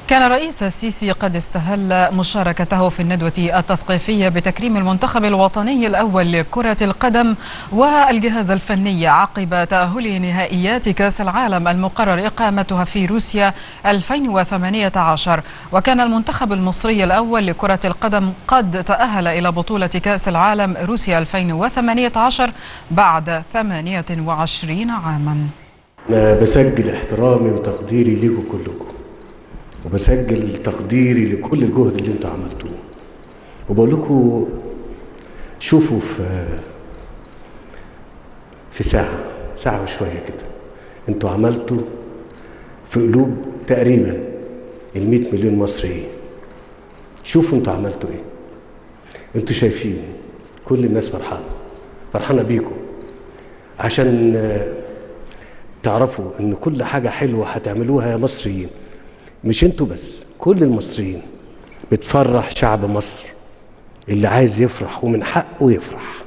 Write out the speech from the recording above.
كان الرئيس السيسي قد استهل مشاركته في الندوة التثقيفية بتكريم المنتخب الوطني الأول لكرة القدم والجهاز الفني عقب تأهله نهائيات كأس العالم المقرر إقامتها في روسيا 2018 وكان المنتخب المصري الأول لكرة القدم قد تأهل إلى بطولة كأس العالم روسيا 2018 بعد 28 عاما أنا بسجل احترامي وتقديري ليكم كلكم وبسجل تقديري لكل الجهد اللي انتوا عملتوه وبقول لكم شوفوا في في ساعة ساعة وشوية كده انتوا عملتوا في قلوب تقريبا ال 100 مليون مصري شوفوا انتوا عملتوا ايه انتوا شايفين كل الناس فرحانة فرحانة بيكم عشان تعرفوا ان كل حاجة حلوة هتعملوها يا مصريين مش انتوا بس كل المصريين بتفرح شعب مصر اللي عايز يفرح ومن حقه يفرح